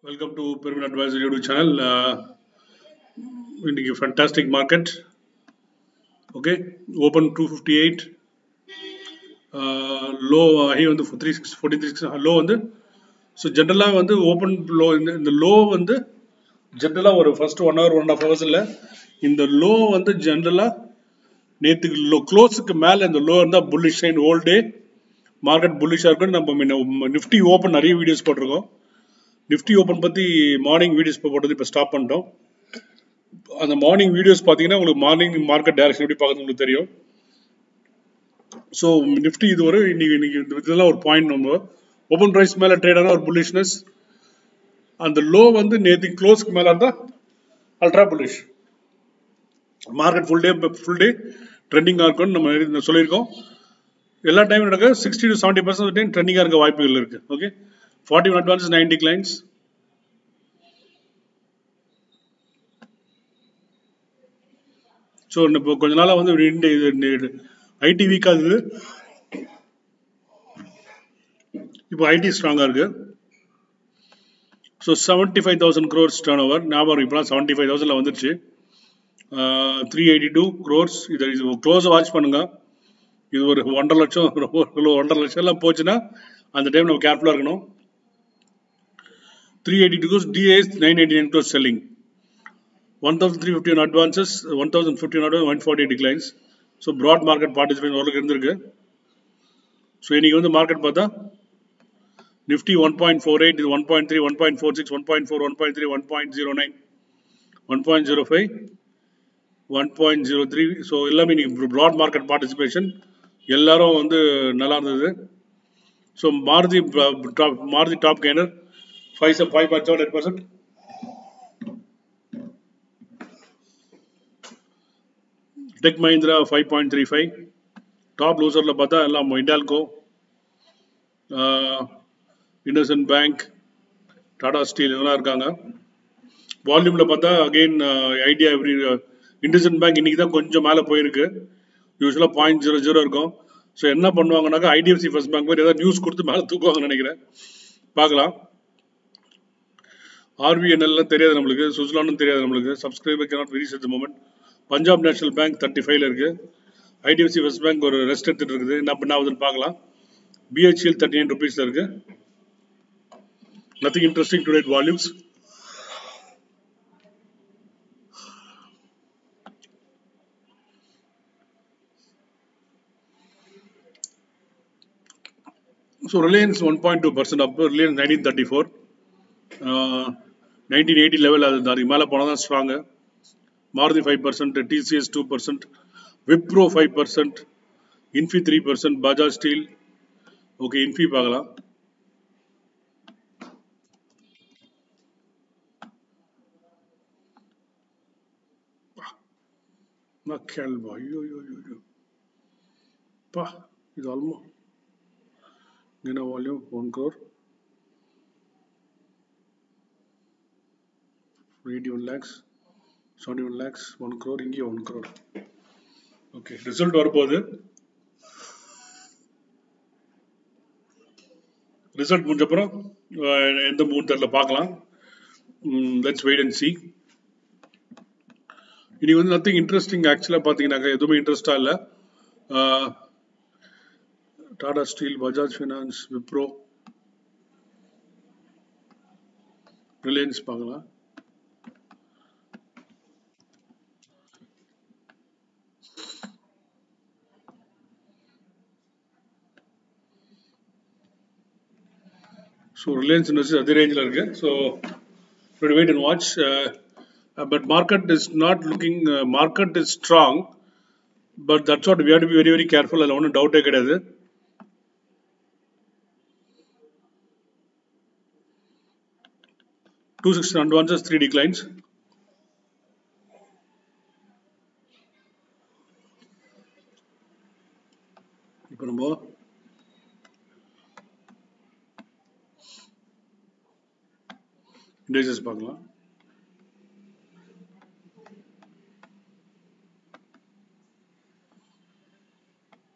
Welcome to பெருமின் advisory YouTube channel இன்னைக்கு fantastic market okay open two fifty eight low high வந்து three six forty three six low வந்து so ஜென்ரலாக வந்து open low இந்த இந்த லோ வந்து ஜென்ரலாக ஒரு first one hour one and half hours இல்லை இந்த லோ வந்து ஜென்ரலாக நேற்றுக்கு லோ க்ளோஸுக்கு மேலே இந்த லோ இருந்தால் bullish sign whole day market புல்லிஷாக இருக்குன்னு நம்ம நிஃப்டி ஓப்பன் நிறைய வீடியோஸ் போட்டிருக்கோம் நிஃப்டி ஓப்பன் பற்றி மார்னிங் வீடியோஸ் போட்டது இப்போ ஸ்டாப் பண்ணிட்டோம் அந்த மார்னிங் வீடியோஸ் பார்த்தீங்கன்னா உங்களுக்கு மார்னிங் மார்க்கெட் டைரக்ஷன் எப்படி பார்க்குறது உங்களுக்கு தெரியும் ஸோ நிஃப்டி இது ஒரு இன்னைக்கு இன்னைக்கு இதெல்லாம் ஒரு பாயிண்ட் நம்ம ஓப்பன் ப்ரைஸ் மேலே ட்ரேடான ஒரு புல்லிஷ்னஸ் அந்த லோ வந்து நேற்று க்ளோஸ்க்கு மேலே இருந்தால் ultra bullish market full day full day ட்ரெண்டிங்காக இருக்கும்னு நம்ம சொல்லியிருக்கோம் எல்லா டைமும் நடக்க sixty to seventy percent time ட்ரெண்டிங்காக இருக்க வாய்ப்புகள் இருக்கு okay forty one advance nine declines so இப்போ கொஞ்ச நாளாக வந்து இந்த இது ஐடி வீக்காக இருக்குது இப்போ ஐடி ஸ்ட்ராங்காக இருக்கு so seventy five thousand crores turnover ஞாபகம் இப்போலாம் செவன்ட்டி ஃபைவ் தௌசண்டில் வந்துருச்சு த்ரீ எயிட்டி டூ க்ரோர்ஸ் இதை இது க்ளோஸை வாட்ச் பண்ணுங்க இது ஒரு ஒன்றரை லட்சம் ஒன்றரை லட்சம் எல்லாம் போச்சுன்னா அந்த டைம் நம்ம கேர்ஃபுல்லாக இருக்கணும் three eighty two crores DAS nine eighty nine crores selling one thousand three fifty one advances one thousand fifty one one forty declines so broad market participation ஓரளவுக்கு இருந்திருக்கு ஸோ இன்னைக்கு வந்து மார்க்கெட் பார்த்தா Nifty one point four eight இது one point three one point four six one point four one point three one point zero nine one point zero five one point zero three so எல்லாமே இன்னைக்கு broad market participation எல்லாரும் வந்து நல்லா இருந்தது so Maruti top Maruti top gainer five five point seven eight percent Tech Mahindra five point three five top லூசரில் பார்த்தா எல்லாம் Hindalco IndusInd Bank Tata Steel இதெல்லாம் இருக்காங்க வால்யூமில் பார்த்தா again Idea every IndusInd Bank இன்னைக்கு தான் கொஞ்சம் மேலே போயிருக்கு யூஸ்வலாக பாயிண்ட் ஜீரோ ஜீரோ இருக்கும் ஸோ என்ன பண்ணுவாங்கனாக்கா ஐடிஎஃப்சி ஃபர்ஸ்ட் பேங்க் மாதிரி ஏதாவது நியூஸ் கொடுத்து மேலே தூக்குவாங்கன்னு நினைக்கிறேன் பார்க்கலாம் ஆர்பிஎன்எல்லாம் தெரியாது நம்மளுக்கு சுவிட்சர்லாண்டும் தெரியாது நம்மளுக்கு subscriber cannot very at moment Punjab National Bank thirty ஃபைவ்ல இருக்கு ஐடிஎஃப்சி ஃபர்ஸ்ட் பேங்க் ஒரு ரெஸ்ட் எடுத்துட்டு இருக்குது என்ன பண்ணாவதுன்னு பார்க்கலாம் பிஹெச்எல் தேர்ட்டி நைன் ருபீஸ்ல இருக்கு nothing interesting to date volumes So Reliance 1.2% up, Reliance 1934. Uh, 1980 level அது அதுக்கு மேலே போனால் தான் strong Maruti five percent TCS two percent Wipro five percent Infy three percent Bajaj Steel okay Infy பார்க்கலாம் கேள்வா ஐயோ ஐயோ ஐயோ பா இது ஆல்மோ Gina volume 1 crore. 81 lakhs, 71 lakhs, 1 crore, இங்கே 1 crore. ஓகே ரிசல்ட் வரப்போகுது ரிசல்ட் முடிஞ்சப்புறம் எந்த மூணு தெரியல பார்க்கலாம் லெட்ஸ் வெயிட் அண்ட் சி இனி வந்து நத்திங் இன்ட்ரெஸ்டிங் ஆக்சுவலாக பார்த்தீங்கன்னாக்கா எதுவுமே இன்ட்ரெஸ்டாக இல்லை டாடா ஸ்டீல் பஜாஜ் ஃபினான்ஸ் விப்ரோ ரிலையன்ஸ் பார்க்கலாம் ஸோ ரிலையன்ஸ் இண்டஸ்ட்ரி அதே ரேஞ்சில் இருக்கு so wait and watch but market is not looking market is strong but that's what we have to be very very careful அதில் ஒன்றும் டவுட்டே கிடையாது two sixty advances, three declines. இப்போ நம்ம இண்டேஜஸ் பார்க்கலாம்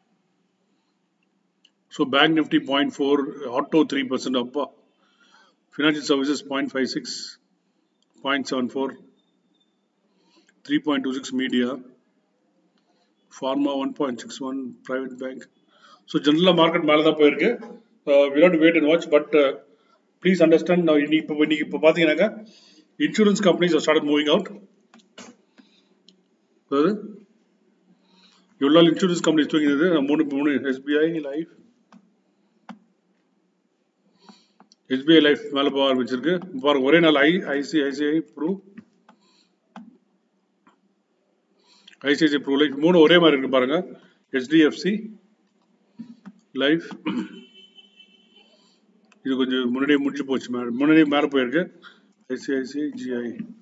so bank Nifty point four auto three percent அப்பா financial services point five six point seven four three point two six media pharma one point six one private bank so ஜென்ரலாக market மேலே தான் போயிருக்கு விலாட் wait and watch but please understand நான் இன்னைக்கு இப்போ இன்னைக்கு இப்போ பார்த்தீங்கன்னாக்கா insurance companies start moving out அதாவது எவ்வளோ நாள் இன்சூரன்ஸ் கம்பெனிஸ் தூங்கினது மூணு மூணு எஸ்பிஐ லைஃப் எஸ்பிஐ லைஃப் மேலே போக ஆரம்பிச்சிருக்கு பாருங்க ஒரே நாள் I ICICI Pru ICICI Pru Life மூணு ஒரே மாதிரி இருக்கு பாருங்க ஹெச்டிஎஃப்சி லைஃப் இது கொஞ்சம் முன்னாடியே முடிஞ்சு போச்சு மேடம் முன்னாடியே மேலே போயிருக்கு ICICI GI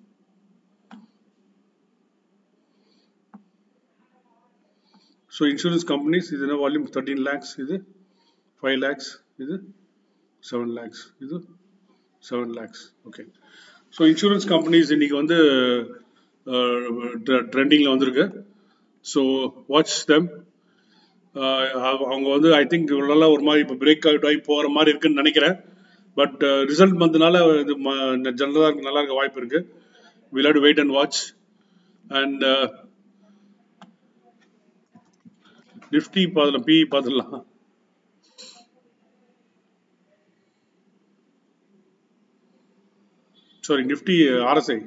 so insurance companies இது என்ன வால்யூம் தேர்ட்டீன் லேக்ஸ் இது ஃபைவ் லேக்ஸ் இது செவன் லேக்ஸ் இது seven lakhs okay so insurance companies இன்னைக்கு வந்து ட்ரெண்டிங்கில் வந்திருக்கு ஸோ வாட்ச் தெம் அவங்க வந்து ஐ திங்க் நல்லா ஒரு மாதிரி இப்போ பிரேக் அவுட் ஆகி போகிற மாதிரி இருக்குன்னு நினைக்கிறேன் பட் ரிசல்ட் வந்ததுனால இது ஜெனரலாக இருக்க நல்லா இருக்க வாய்ப்பு இருக்கு will have wait and watch and Nifty பார்த்துலாம் பிஇ பார்த்துடலாம் சாரி நிஃப்டி ஆர்எஸ்ஐ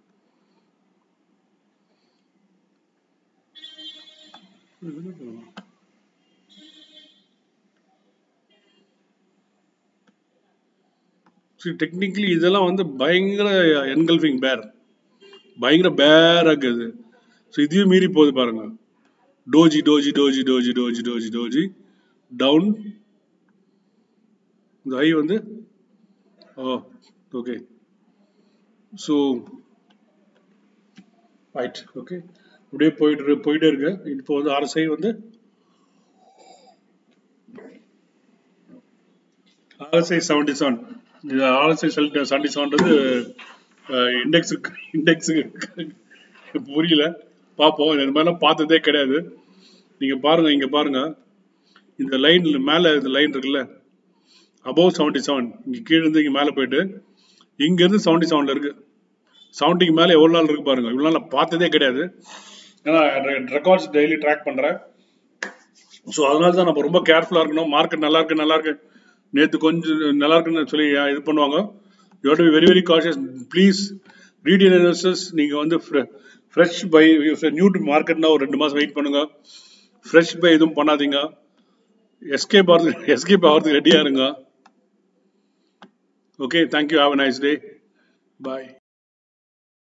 டெக்னிக்கலி இதெல்லாம் வந்து பயங்கர என்கல்ஃபிங் பேர் பயங்கர பேராக இருக்குது ஸோ இதையும் மீறி போகுது பாருங்க doji doji doji doji doji doji doji down இந்த ஹை வந்து oh okay so right okay அப்படியே போயிட்டு போயிட்டே இருக்கு இப்போ வந்து ஆர்எஸ்ஐ வந்து ஆர்எஸ்ஐ செவன்டி செவன் இது ஆர்எஸ்ஐ செவன்டி செவன்றது இண்டெக்ஸுக்கு இண்டெக்ஸுக்கு புரியல பார்ப்போம் இந்த மாதிரிலாம் பார்த்ததே கிடையாது நீங்கள் பாருங்க இங்கே பாருங்க இந்த லைன் மேலே இந்த லைன் இருக்குல்ல அபவ் செவன்டி செவன் இங்கே கீழே இருந்து இங்கே மேலே போயிட்டு இங்கேருந்து செவன்டி செவனில் இருக்கு செவன்ட்டிக்கு மேலே எவ்வளோ நாள் இருக்கு பாருங்க இவ்வளோ நாள் நான் பார்த்ததே கிடையாது ஏன்னா ரெக்கார்ட்ஸ் டெய்லி ட்ராக் பண்ணுறேன் ஸோ அதனால தான் நம்ம ரொம்ப கேர்ஃபுல்லாக இருக்கணும் மார்க்கெட் நல்லா இருக்கு நல்லா இருக்கு நேற்று கொஞ்சம் நல்லா இருக்குன்னு சொல்லி இது பண்ணுவாங்க you to be very very cautious please retail investors நீங்கள் வந்து ஃப்ரெஷ் பை நியூ டு மார்க்கெட்னா ஒரு ரெண்டு மாதம் வெயிட் பண்ணுங்க ஃப்ரெஷ் பை எதுவும் பண்ணாதீங்க எஸ்கேப் ஆகிறதுக்கு எஸ்கேப் ஆகிறதுக்கு ரெடியாக இருங்க okay thank you have a nice day bye